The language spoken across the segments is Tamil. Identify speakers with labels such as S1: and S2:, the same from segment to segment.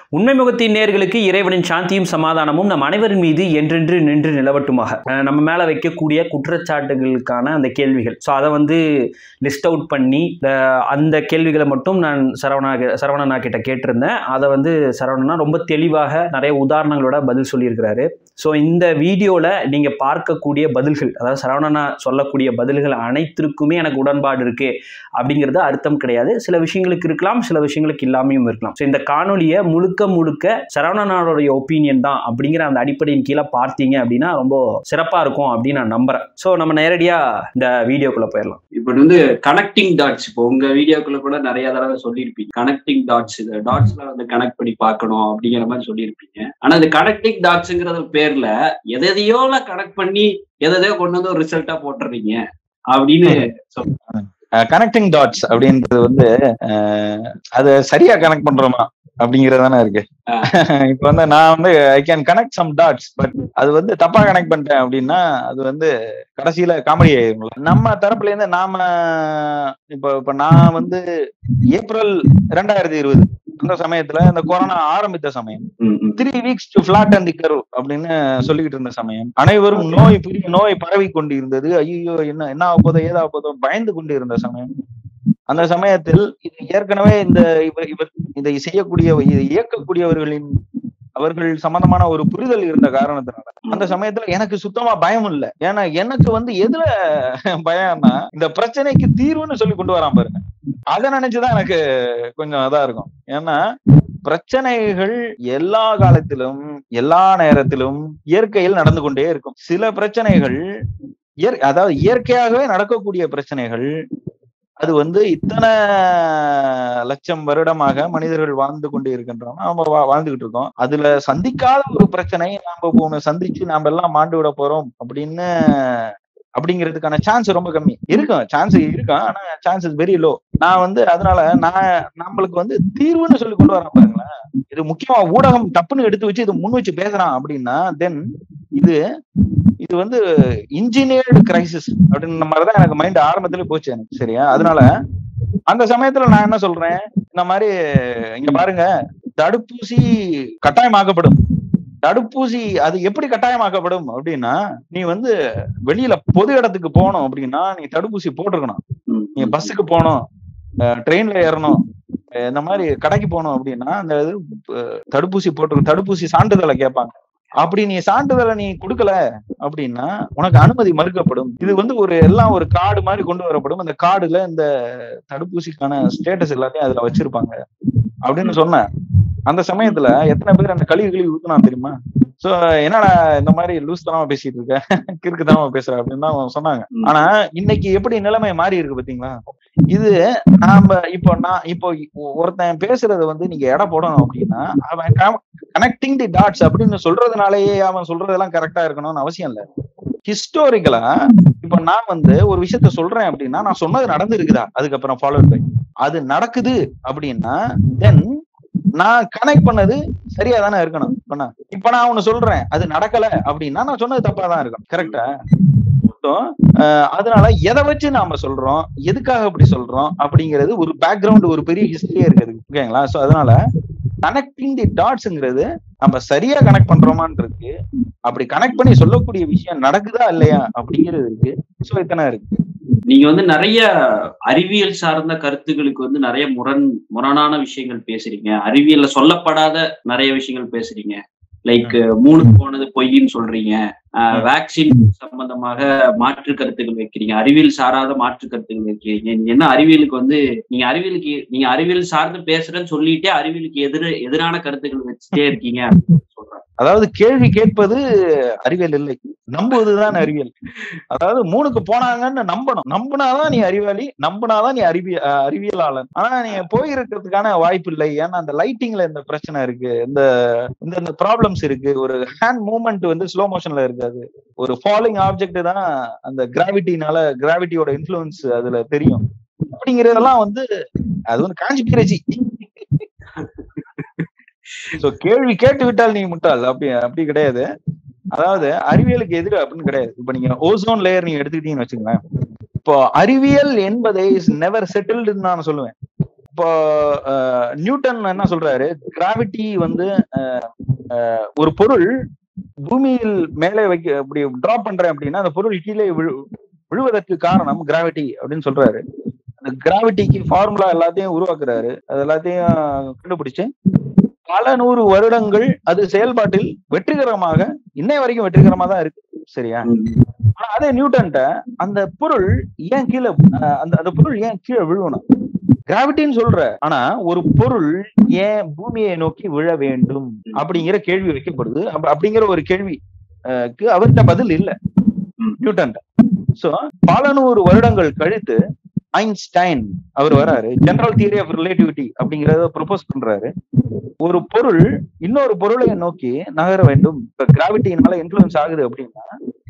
S1: உண்மை முகத்தின் நேர்களுக்கு இறைவனின் சாந்தியும் சமாதானமும் நம் அனைவரின் மீது என்றென்று நின்று நிலவட்டுமாக அஹ் நம்ம மேலே வைக்கக்கூடிய குற்றச்சாட்டுகளுக்கான அந்த கேள்விகள் ஸோ அதை வந்து லிஸ்ட் அவுட் பண்ணி அஹ் அந்த கேள்விகளை மட்டும் நான் சரவணா சரவணனா கிட்ட கேட்டிருந்தேன் அதை வந்து சரவணனா ரொம்ப தெளிவாக நிறைய உதாரணங்களோட பதில் சொல்லியிருக்கிறாரு ஸோ இந்த வீடியோவில் நீங்கள் பார்க்கக்கூடிய பதில்கள் அதாவது சரவணனா சொல்லக்கூடிய பதில்கள் அனைத்திற்குமே எனக்கு உடன்பாடு இருக்கு அப்படிங்கிறது அர்த்தம் கிடையாது சில விஷயங்களுக்கு இருக்கலாம் சில விஷயங்களுக்கு இல்லாமையும் இருக்கலாம் ஸோ இந்த காணொலியை முழுக்க முழுக்க சரவணனாருடைய ஒப்பீனியன் தான் அப்படிங்கிற அந்த அடிப்படையின் கீழே பார்த்தீங்க அப்படின்னா ரொம்ப சிறப்பாக இருக்கும் அப்படின்னு நான் நம்புறேன் ஸோ நம்ம நேரடியாக இந்த வீடியோக்குள்ளே போயிடலாம்
S2: இப்ப வந்து கனெக்டிங் டாட்ஸ் இப்போ உங்க வீடியோக்குள்ள கூட நிறைய தடவை சொல்லியிருப்பீங்க கனெக்டிங் டாட்ஸ் இந்த டாட்ஸ்ல வந்து கனெக்ட் பண்ணி பார்க்கணும் அப்படிங்கிற மாதிரி சொல்லியிருப்பீங்க ஆனா இந்த கனெக்டிங் டாட்ஸ்ங்கிறது பேர்ல எதையோல கனெக்ட் பண்ணி எதையோ கொண்டு வந்து ஒரு ரிசல்ட்டா போட்டுறீங்க அப்படின்னு சொல்றேன்
S3: கனெக்டிங் டாட்ஸ் அப்படின்றது வந்து அஹ், அது சரியா கனெக்ட் பண்றோமா அப்படிங்கறது தானே இருக்கு இப்ப வந்து நான் வந்து I can connect some dots but அது வந்து தப்பா கனெக்ட் பண்ணிட்டேன் அப்படின்னா அது வந்து கடைசியில காமெடி ஆயிரும்ல நம்ம தரப்புல இருந்து நாம இப்ப இப்ப நான் வந்து ஏப்ரல் ரெண்டாயிரத்தி இருபது அந்த சமயத்துல இந்த கொரோனா ஆரம்பித்த சமயம்
S2: ம், ம்.
S3: Three weeks to flat and curve அப்படின்னு சொல்லிக்கிட்டு இருந்த சமயம் அனைவரும் நோய் பெரிய நோய் பரவி கொண்டு இருந்தது ஐயோ என்ன என்ன ஆக போதோ ஏதா போதோ பயந்து கொண்டு இருந்த சமயம் அந்த சமயத்தில் இது ஏற்கனவே இந்த இவர் இவர் இதை செய்யக்கூடிய இதை இயக்கக்கூடியவர்களின் அவர்கள் சம்பந்தமான ஒரு புரிதல் இருந்த காரணத்தினால அந்த சமயத்துல எனக்கு சுத்தமா பயம் இல்ல ஏன்னா எனக்கு வந்து எதுல பயம்னா இந்த பிரச்சனைக்கு தீர்வுன்னு சொல்லி கொண்டு வராம பாருங்க அதை நினைச்சுதான் எனக்கு கொஞ்சம் இதா இருக்கும் ஏன்னா பிரச்சனைகள் எல்லா காலத்திலும் எல்லா நேரத்திலும் இயற்கையில் நடந்து கொண்டே இருக்கும் சில பிரச்சனைகள் இயற் அதாவது இயற்கையாகவே நடக்கக்கூடிய பிரச்சனைகள் அது வந்து இத்தனை லட்சம் வருடமாக மனிதர்கள் வாழ்ந்து கொண்டு இருக்கின்றோம் நாம வா- வாழ்ந்துகிட்டு இருக்கோம் அதுல சந்திக்காத ஒரு பிரச்சனையை நாம ஒண்ணு சந்திச்சு நாம எல்லாம் மாண்டு விட போறோம் அப்படின்னு அப்படிங்கிறதுக்கான சான்ஸ் ரொம்ப கம்மி இருக்கும் சான்ஸ் இருக்கும் ஆனா சான்ஸ் இஸ் வெரி லோ நான் வந்து அதனால நான் நம்மளுக்கு வந்து தீர்வுன்னு சொல்லி கொண்டு வரேன் பாருங்களேன் இது முக்கியமா ஊடகம் தப்புன்னு எடுத்து வச்சு இது முன் வச்சு பேசுறான் அப்படின்னா தென் இது இது வந்து இன்ஜினியர்டு கிரைசிஸ் அப்படின்ற மாதிரிதான் எனக்கு மைண்ட் ஆரம்பத்துல போச்சு எனக்கு சரியா அதனால அந்த சமயத்துல நான் என்ன சொல்றேன் இந்த மாதிரி இங்க பாருங்க தடுப்பூசி கட்டாயமாக்கப்படும் தடுப்பூசி அது எப்படி கட்டாயமாக்கப்படும் அப்படின்னா நீ வந்து வெளியில பொது இடத்துக்கு போகணும் அப்படின்னா நீ தடுப்பூசி போட்டிருக்கணும்
S2: ம்,
S3: நீ பஸ்ஸுக்கு போகணும் ட்ரெயின்ல ஏறணும் அஹ் இந்த மாதிரி கடைக்கு போகணும் அப்படின்னா அந்த இது அஹ் தடுப்பூசி போட்டு தடுப்பூசி சான்றிதழை கேட்பாங்க அப்படி நீ சான்றிதழை நீ கொடுக்கல அப்படின்னா உனக்கு அனுமதி மறுக்கப்படும் இது வந்து ஒரு எல்லாம் ஒரு கார்டு மாதிரி கொண்டு வரப்படும் அந்த கார்டுல இந்த தடுப்பூசிக்கான ஸ்டேட்டஸ் எல்லாத்தையும் அதுல வச்சிருப்பாங்க அப்படின்னு சொன்னேன் அந்த சமயத்துல எத்தனை பேர் அந்த கழிவு கழிவு ஊத்துனா தெரியுமா சோ என்னடா இந்த மாதிரி லூஸ் தனமா பேசிட்டு இருக்க கிறுக்கு தனமா பேசுற அப்படின்னு தான் அவங்க சொன்னாங்க
S2: ம்.
S3: ஆனா இன்னைக்கு எப்படி நிலைமை மாறி இருக்கு பாத்தீங்களா இது நாம இப்போ நான் இப்போ ஒருத்தன் பேசுறத வந்து நீங்க எடை போடணும் அப்படின்னா அவன் கனெக்டிங் தி டாட்ஸ் அப்படின்னு சொல்றதுனாலயே அவன் சொல்றதெல்லாம் கரெக்டா இருக்கணும்னு அவசியம் இல்ல ஹிஸ்டோரிக்கலா இப்ப நான் வந்து ஒரு விஷயத்த சொல்றேன் அப்படின்னா நான் சொன்னது நடந்திருக்குதா அதுக்கப்புறம் ஃபாலோ பை அது நடக்குது அப்படின்னா தென் நான் கனெக்ட் பண்ணது சரியா தானே இருக்கணும் இப்ப நான் இப்ப நான் ஒண்ணு சொல்றேன் அது நடக்கல அப்படின்னா நான் சொன்னது தப்பா தான் இருக்கும் கரெக்டா அதனால எதை வச்சு நாம சொல்றோம் எதுக்காக அப்படி சொல்றோம் அப்படிங்கிறது ஒரு பேக்ரவுண்ட் ஒரு பெரிய ஹிஸ்டரியே இருக்குது ஓகேங்களா சோ அதனால கனெக்டிங் தி டாட்ஸ்ங்கிறது நம்ம சரியா கனெக்ட் பண்றோமான்னு இருக்கு அப்படி கனெக்ட் பண்ணி சொல்லக்கூடிய விஷயம் நடக்குதா இல்லையா அப்படிங்கிறது இருக்கு சோ இத்தனை இருக்கு
S2: நீங்க வந்து நிறைய அறிவியல் சார்ந்த கருத்துக்களுக்கு வந்து நிறைய முரண் முரணான விஷயங்கள் பேசுறீங்க அறிவியல்ல சொல்லப்படாத நிறைய விஷயங்கள் பேசுறீங்க லைக் மூணு போனது பொய்ன்னு சொல்றீங்க வேக்சின் சம்பந்தமாக மாற்று கருத்துக்கள் வைக்கிறீங்க அறிவியல் சாராத மாற்று கருத்துக்கள் வைக்கிறீங்க நீங்க என்ன அறிவியலுக்கு வந்து நீங்க அறிவியலுக்கு நீங்க அறிவியல் சார்ந்து பேசுறேன்னு சொல்லிட்டே அறிவியலுக்கு எதிர எதிரான கருத்துக்கள் வச்சுட்டே இருக்கீங்க அப்படின்னு சொல்றேன்
S3: அதாவது கேள்வி கேட்பது அறிவியல் இல்லை நம்புவதுதான் அறிவியல் அதாவது மூணுக்கு போனாங்கன்னு நம்பணும் நம்பினாதான் நீ அறிவாளி நம்பினாதான் நீ அறிவிய அஹ் அறிவியலாளன் ஆனா நீ போயிருக்கிறதுக்கான வாய்ப்பு இல்லை ஏன்னா அந்த லைட்டிங்ல இந்த பிரச்சனை இருக்கு இந்த இந்த இந்த ப்ராப்ளம்ஸ் இருக்கு ஒரு ஹேண்ட் மூவ்மெண்ட் வந்து ஸ்லோ மோஷன்ல இருக்காது ஒரு ஃபாலோயிங் ஆப்ஜெக்ட் தான் அந்த கிராவிட்டினால கிராவிட்டியோட இன்ஃபுளுன்ஸ் அதுல தெரியும் அப்படிங்கறதெல்லாம் வந்து அது வந்து காஞ்சிபிரச்சி சோ கேள்வி கேட்டு விட்டால் நீ முட்டாள் அப்படி அப்படி கிடையாது அதாவது அறிவியலுக்கு எதிர அப்படின்னு கிடையாது இப்ப நீங்க ஓசோன் லேயர் நீங்க எடுத்துக்கிட்டீங்கன்னு வச்சுங்களேன் இப்போ அறிவியல் என்பதை இஸ் நெவர் செட்டில்டுன்னு நான் சொல்லுவேன் இப்போ அஹ், நியூட்டன் என்ன சொல்றாரு கிராவிட்டி வந்து அஹ், அஹ், ஒரு பொருள் பூமியில் மேலே வைக்க அப்படி டிராப் பண்றேன் அப்படின்னா அந்த பொருள் கீழே விழு விழுவதற்கு காரணம் கிராவிட்டி அப்படின்னு சொல்றாரு அந்த கிராவிட்டிக்கு ஃபார்முலா எல்லாத்தையும் உருவாக்குறாரு அது எல்லாத்தையும் கண்டுபிடிச்சு பல நூறு வருடங்கள் அது செயல்பாட்டில் வெற்றிகரமாக இன்னை வரைக்கும் வெற்றிகரமா தான் இருக்கு சரியா ஆனா அதே நியூட்டன்ட்ட அந்த பொருள் ஏன் கீழே அஹ், அந்த அந்த பொருள் ஏன் கீழே விழுவணும் கிராவிட்டின்னு சொல்ற ஆனா ஒரு பொருள் ஏன் பூமியை நோக்கி விழ வேண்டும் அப்படிங்கிற கேள்வி வைக்கப்படுது அப்ப- அப்படிங்கிற ஒரு கேள்வி அஹ், க்கு அவர்கிட்ட பதில் இல்ல
S2: ம்.
S3: நியூட்டன்ட்ட சோ பல நூறு வருடங்கள் கழித்து ஐன்ஸ்டைன் அவர் வராரு ஜெனரல் தியரி ஆஃப் ரிலேட்டிவிட்டி அப்படிங்கறத ப்ரொபோஸ் பண்றாரு ஒரு பொருள் இன்னொரு பொருளை நோக்கி நகர வேண்டும் இப்ப கிராவிட்டியினால இன்ஃபுளுன்ஸ் ஆகுது அப்படின்னா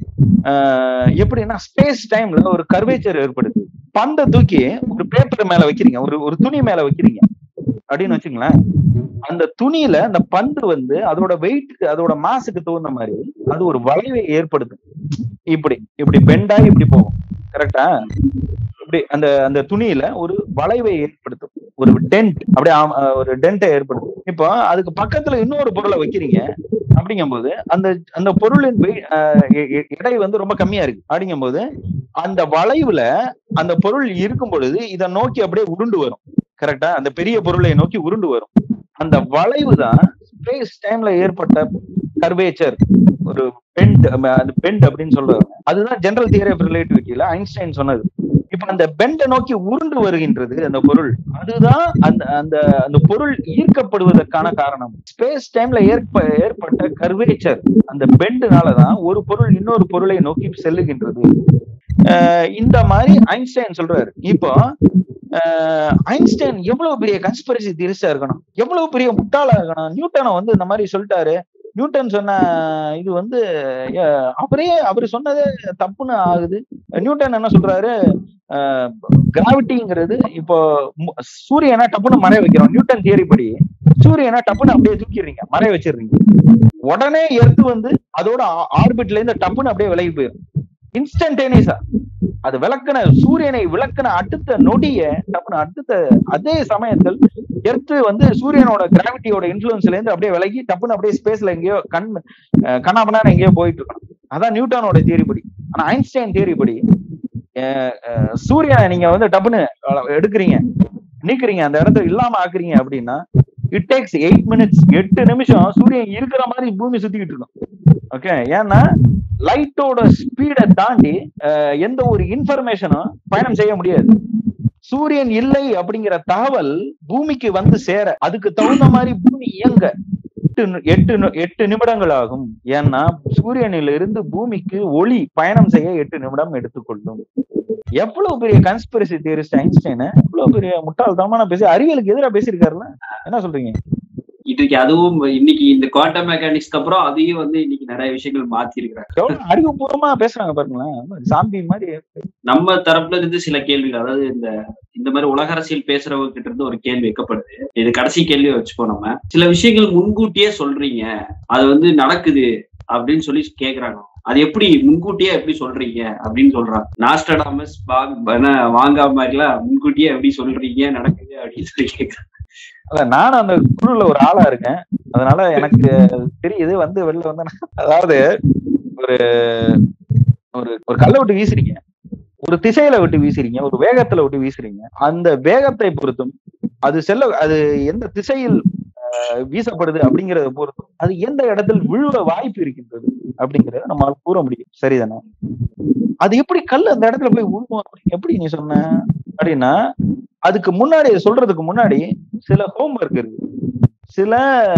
S3: ஆஹ் எப்படின்னா ஸ்பேஸ் டைம்ல ஒரு கர்வேச்சர் ஏற்படுது பந்தை தூக்கி ஒரு பேப்பர் மேல வைக்கிறீங்க ஒரு ஒரு துணி மேல வைக்கிறீங்க அப்படின்னு வச்சுங்களேன் அந்த துணியில அந்த பந்து வந்து அதோட வெயிட்டுக்கு அதோட மாசுக்கு தகுந்த மாதிரி அது ஒரு வளைவை ஏற்படுத்தும் இப்படி இப்படி பெண்டா இப்படி போகும் கரெக்டா இப்படி அந்த அந்த துணியில ஒரு வளைவை ஏற்படுத்தும் ஒரு டென்ட் அப்படியே ஆம், அஹ், ஒரு டென்ட்டை ஏற்படுத்தும் இப்போ அதுக்கு பக்கத்துல இன்னொரு பொருளை வைக்கிறீங்க அப்படிங்கும்போது அந்த அந்த பொருளின் வெய்- அஹ், எ- எ- எடை வந்து ரொம்ப கம்மியா இருக்கு அப்படிங்கும்போது அந்த வளைவுல அந்த பொருள் இருக்கும் பொழுது இதை நோக்கி அப்படியே உருண்டு வரும் கரெக்டா அந்த பெரிய பொருளை நோக்கி உருண்டு வரும் அந்த வளைவு தான் ஸ்பேஸ் டைம்ல ஏற்பட்ட கர்வேச்சர் ஒரு பெண்ட் அந்த பெண்ட் அப்படின்னு சொல்றாங்க அதுதான் ஜெனரல் தியரி ஆஃப் ரிலேட்டிவிட்டியில ஐன்ஸ்டைன் சொன்னது இப்ப அந்த பெண்டை நோக்கி உருண்டு வருகின்றது அந்த பொருள் அதுதான் அந்த அந்த அந்த பொருள் ஈர்க்கப்படுவதற்கான காரணம் ஸ்பேஸ் டைம்ல ஏற்ப ஏற்பட்ட கர்வேச்சர் அந்த பெண்டுனாலதான் ஒரு பொருள் இன்னொரு பொருளை நோக்கி செல்லுகின்றது அஹ் இந்த மாதிரி ஐன்ஸ்டைன் சொல்றாரு இப்போ அஹ் ஐன்ஸ்டைன் எவ்வளவு பெரிய கன்ஸ்பிரசி திரிசா இருக்கணும் எவ்வளவு பெரிய முட்டாளா இருக்கணும் நியூட்டனை வந்து இந்த மாதிரி சொல்லிட்டாரு நியூட்டன் சொன்ன இது வந்து அஹ், அவரே அவர் சொன்னதே தப்புன்னு ஆகுது நியூட்டன் என்ன சொல்றாரு கிராவிட்டிங்கிறது இப்போ மு- சூரியனை டப்புன்னு மறைய வைக்கிறோம் நியூட்டன் தியரி படி சூரியனை டப்புன்னு அப்படியே தூக்கிடுறீங்க மறைய வச்சிடுறீங்க உடனே எர்த்து வந்து அதோட ஆர்பிட்ல இருந்து டப்புன்னு அப்படியே விலகி போயிடும் இன்ஸ்டன்டேனியஸா அது விளக்குன சூரியனை விளக்குன அடுத்த நொடிய டப்புன்னு அடுத்த அதே சமயத்தில் எர்த்து வந்து சூரியனோட கிராவிட்டியோட இன்ஃபுளுன்ஸ்ல இருந்து அப்படியே விலகி டப்புன்னு அப்படியே ஸ்பேஸ்ல எங்கேயோ கண் அஹ் கண்ணாபண்ணா எங்கேயோ போயிட்டு இருக்கணும் அதான் நியூட்டனோட தியரி படி ஆனா ஐன்ஸ்டைன் தியரி படி அஹ் அஹ் சூரியனை நீங்க வந்து டப்புன்னு அஹ் எடுக்குறீங்க நீக்குறீங்க அந்த இடத்துல இல்லாம ஆக்குறீங்க அப்படின்னா இட் டேக்ஸ் எயிட் மினிட்ஸ் எட்டு நிமிஷம் சூரியன் இருக்கிற மாதிரி பூமி சுத்திக்கிட்டு இருக்கும் ஓகே ஏன்னா லைட்டோட ஸ்பீடை தாண்டி அஹ், எந்த ஒரு இன்ஃபர்மேஷனும் பயணம் செய்ய முடியாது சூரியன் இல்லை அப்படிங்கிற தகவல் பூமிக்கு வந்து சேர அதுக்கு தகுந்த மாதிரி பூமி இயங்க எட்டு நி- எட்டு நி- எட்டு நிமிடங்கள் ஆகும் ஏன்னா சூரியனில் இருந்து பூமிக்கு ஒளி பயணம் செய்ய எட்டு நிமிடம் எடுத்துக்கொள்ளும் எவ்வளவு பெரிய கன்ஸ்பிரசி தியரிஸ்ட் ஐன்ஸ்டைன் எவ்வளவு பெரிய முட்டாள்தனமான பேசி அறிவியலுக்கு எதிராக பேசியிருக்காருல்ல என்ன சொல்றீங்க
S2: இதுக்கு அதுவும் இன்னைக்கு இந்த குவாண்டம் மெக்கானிக்ஸ்க்கு அப்புறம் அதையும் வந்து இன்னைக்கு நிறைய விஷயங்கள் மாத்தி இருக்கிறாங்க
S3: எவ்வளவு அறிவுபூர்வமா பேசுறாங்க பாருங்களேன் சாம்பி மாதிரி
S2: நம்ம தரப்புல இருந்து சில கேள்விகள் அதாவது இந்த இந்த மாதிரி உலக அரசியல் பேசுறவங்க கிட்ட இருந்து ஒரு கேள்வி வைக்கப்படுது இது கடைசி கேள்வி வச்சுப்போம் நம்ம சில விஷயங்கள் முன்கூட்டியே சொல்றீங்க அது வந்து நடக்குது அப்படின்னு சொல்லி கேக்குறாங்க அது எப்படி முன்கூட்டியே எப்படி சொல்றீங்க அப்படின்னு சொல்றாங்க நாஸ்டடாமஸ் வாங்கா மாதிரிலாம் முன்கூட்டியே எப்படி சொல்றீங்க நடக்குது அப்படின்னு சொல்லி கேக்குறாங்க
S3: அத நானும் அந்த குழுல ஒரு ஆளா இருக்கேன் அதனால எனக்கு தெரியுது வந்து வெளில வந்து நான்- அதாவது ஒரு ஒரு ஒரு கல்லை விட்டு வீசுறீங்க ஒரு திசையில விட்டு வீசுறீங்க ஒரு வேகத்துல விட்டு வீசுறீங்க அந்த வேகத்தை பொறுத்தும் அது செல்ல அது எந்த திசையில் அஹ், வீசப்படுது அப்படிங்கறத பொறுத்தும் அது எந்த இடத்தில் விழுவ வாய்ப்பு இருக்கின்றது அப்படிங்கறத நம்மால கூற முடியும் சரிதானே அது எப்படி கல் அந்த இடத்துல போய் விழுவும் அப்படின்னு எப்படி நீ சொன்ன அப்படின்னா அதுக்கு முன்னாடி அதை சொல்றதுக்கு முன்னாடி சில ஹோம்ஒர்க் இருக்கு சில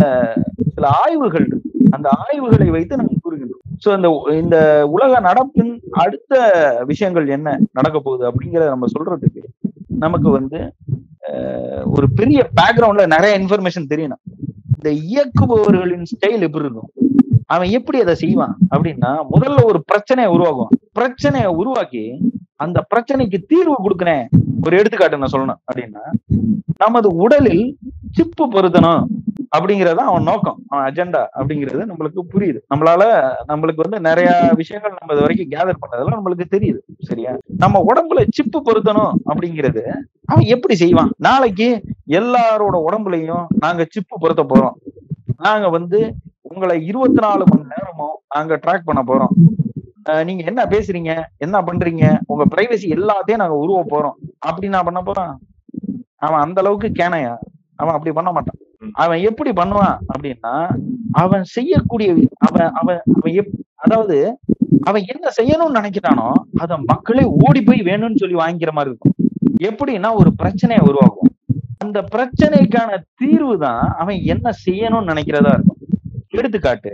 S3: சில ஆய்வுகள் இருக்கு அந்த ஆய்வுகளை வைத்து நம்ம கூறுகின்றோம் சோ இந்த இந்த உலக நடப்பின் அடுத்த விஷயங்கள் என்ன நடக்க போகுது அப்படிங்கறத நம்ம சொல்றதுக்கு நமக்கு வந்து அஹ், ஒரு பெரிய பேக்ரவுண்ட்ல நிறைய இன்ஃபர்மேஷன் தெரியணும் இந்த இயக்குபவர்களின் ஸ்டைல் எப்படி இருக்கும் அவன் எப்படி அதை செய்வான் அப்படின்னா முதல்ல ஒரு பிரச்சனையை உருவாக்குவான் பிரச்சனையை உருவாக்கி அந்த பிரச்சனைக்கு தீர்வு கொடுக்கிறேன் ஒரு எடுத்துக்காட்டு நான் சொல்லணும் அப்படின்னா நமது உடலில் சிப்பு பொருத்தணும் அப்படிங்கறது அவன் நோக்கம் அவன் அஜெண்டா அப்படிங்கிறது நம்மளுக்கு புரியுது நம்மளால நம்மளுக்கு வந்து நிறைய விஷயங்கள் நம்ம இது வரைக்கும் கேதர் பண்ணதெல்லாம் நம்மளுக்கு தெரியுது சரியா நம்ம உடம்புல சிப்பு பொருத்தணும் அப்படிங்கிறது அவன் எப்படி செய்வான் நாளைக்கு எல்லாரோட உடம்புலயும் நாங்க சிப்பு பொருத்த போறோம் நாங்க வந்து உங்களை இருபத்தி நாலு மணி நேரமும் நாங்க ட்ராக் பண்ண போறோம் அஹ் நீங்க என்ன பேசுறீங்க என்ன பண்றீங்க உங்க பிரைவசி எல்லாத்தையும் நாங்க உருவ போறோம் அப்படி நான் பண்ண போறான் அவன் அந்த அளவுக்கு கேனையா அவன் அப்படி பண்ண மாட்டான் அவன் எப்படி பண்ணுவான் அப்படின்னா அவன் செய்யக்கூடிய அவன் அவன் அவன் எப் அதாவது அவன் என்ன செய்யணும்னு நினைக்கிறானோ அத மக்களே ஓடி போய் வேணும்னு சொல்லி வாங்கிக்கிற மாதிரி இருக்கும் எப்படின்னா ஒரு பிரச்சனையை உருவாக்கும் அந்த பிரச்சனைக்கான தீர்வு தான் அவன் என்ன செய்யணும்னு நினைக்கிறதா இருக்கும் எடுத்துக்காட்டு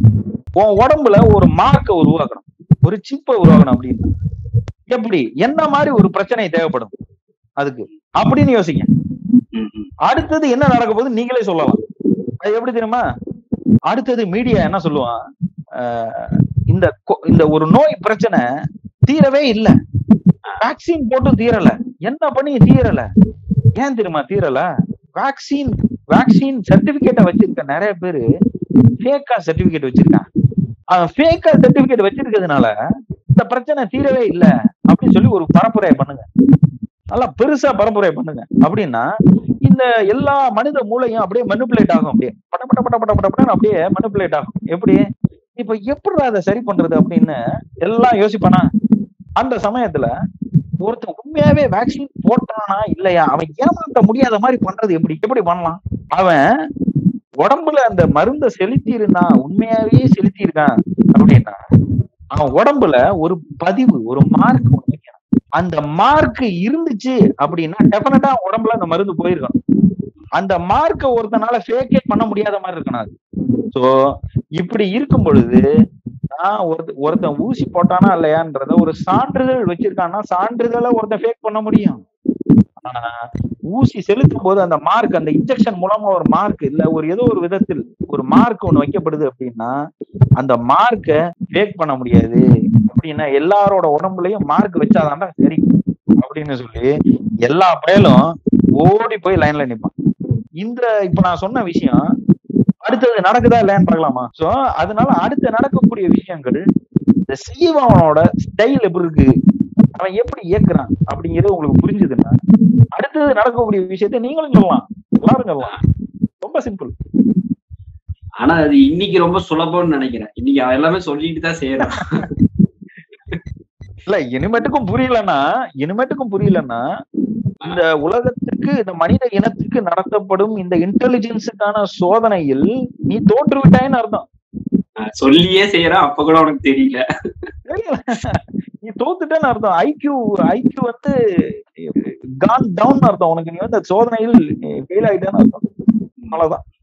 S3: உன் உடம்புல ஒரு மார்க்கை உருவாக்கணும் ஒரு சிப்பை உருவாக்கணும் அப்படின்னு எப்படி என்ன மாதிரி ஒரு பிரச்சனை தேவைப்படும் அதுக்கு அப்படின்னு யோசிங்க
S2: ம், ம்.
S3: அடுத்தது என்ன நடக்க போகுது நீங்களே சொல்லலாம் அது எப்படி தெரியுமா அடுத்தது மீடியா என்ன சொல்லுவான் ஆஹ் இந்த கொ- இந்த ஒரு நோய் பிரச்சனை தீரவே இல்ல வேக்சின் போட்டு தீரல என்ன பண்ணி தீரல ஏன் தெரியுமா தீரல வேக்சின் வேக்சின் சர்டிபிகேட்டை வச்சிருக்க நிறைய பேரு ஃபேக்கா சர்டிபிகேட் வச்சிருக்கான் அவன் ஃபேக்கா சர்டிபிகேட் வச்சிருக்கிறதுனால இந்த பிரச்சனை தீரவே இல்ல அப்படின்னு சொல்லி ஒரு பரப்புரை பண்ணுங்க நல்லா பெருசா பரப்புரை பண்ணுங்க அப்படின்னா இந்த எல்லா மனித மூளையும் அப்படியே மனுப்புலேட் ஆகும் அப்படியே பட பட பட பட பட படன்னு அப்படியே மனுப்புலேட் ஆகும் எப்படி இப்ப எப்படி அதை சரி பண்றது அப்படின்னு எல்லாம் யோசிப்பானா அந்த சமயத்துல ஒருத்தன் உண்மையாவே வேக்சின் போட்டானா இல்லையா அவன் ஏமாத்த முடியாத மாதிரி பண்றது எப்படி எப்படி பண்ணலாம் அவன் உடம்புல அந்த மருந்தை செலுத்தி இருந்தான் உண்மையாவே செலுத்தி இருக்கான் அப்படின்னா அவன் உடம்புல ஒரு பதிவு ஒரு மார்க் வைக்கிறான் அந்த மார்க் இருந்துச்சு அப்படின்னா டெஃபினட்டா உடம்புல அந்த மருந்து போயிருக்கணும் அந்த மார்க்கை ஒருத்தனால ஃபேக்கே பண்ண முடியாத மாதிரி இருக்கணும் அது சோ இப்படி இருக்கும் பொழுது நான் ஒருத்த ஒருத்தன் ஊசி போட்டானா இல்லையான்றத ஒரு சான்றிதழ் வச்சிருக்கான்னா சான்றிதழை ஒருத்தன் ஃபேக் பண்ண முடியும் ஆனா ஊசி செலுத்தும் போது அந்த மார்க் அந்த இன்ஜெக்ஷன் மூலமா ஒரு மார்க் இல்ல ஒரு ஏதோ ஒரு விதத்தில் ஒரு மார்க் ஒண்ணு வைக்கப்படுது அப்படின்னா அந்த மார்க்கை ஃபேக் பண்ண முடியாது அப்படின்னா எல்லாரோட உடம்புலயும் மார்க் வச்சாதான்டா சரி அப்படின்னு சொல்லி எல்லா பயலும் ஓடி போய் லைன்ல நிப்பான் இந்த இப்ப நான் சொன்ன விஷயம் அடுத்தது நடக்குதா இல்லையான்னு பார்க்கலாமா சோ அதனால அடுத்து நடக்கக்கூடிய விஷயங்கள் இந்த செய்வனோட ஸ்டைல் எப்படி இருக்கு அவன் எப்படி இயக்குறான் அப்படிங்கிறது உங்களுக்கு புரிஞ்சுதுன்னா அடுத்தது நடக்கக்கூடிய விஷயத்தை நீங்களும் சொல்லலாம் எல்லாரும் சொல்லலாம் ரொம்ப சிம்பிள்
S2: ஆனா அது இன்னைக்கு ரொம்ப சுலபம்னு நினைக்கிறேன் இன்னைக்கு அவன் எல்லாமே சொல்லிட்டு தான் செய்யறான்
S3: இல்ல இனிமேட்டுக்கும் புரியலன்னா இனிமேட்டுக்கும் புரியலன்னா இந்த உலகத்துக்கு இந்த மனித இனத்துக்கு நடத்தப்படும் இந்த இன்டெலிஜென்ஸுக்கான சோதனையில் நீ தோற்று விட்டாயின்னு அர்த்தம்
S2: நான் சொல்லியே செய்யறான் அப்ப கூட உனக்கு தெரியல
S3: தெரியல. நீ தோத்துட்டேன்னு அர்த்தம் ஐக்யூ ஐக்யூ வந்து கான் டவுன் அர்த்தம் உனக்கு நீ வந்து அந்த சோதனையில் ஃபெயில் ஆயிட்டேன்னு அர்த்தம் அவ்வளவுதான்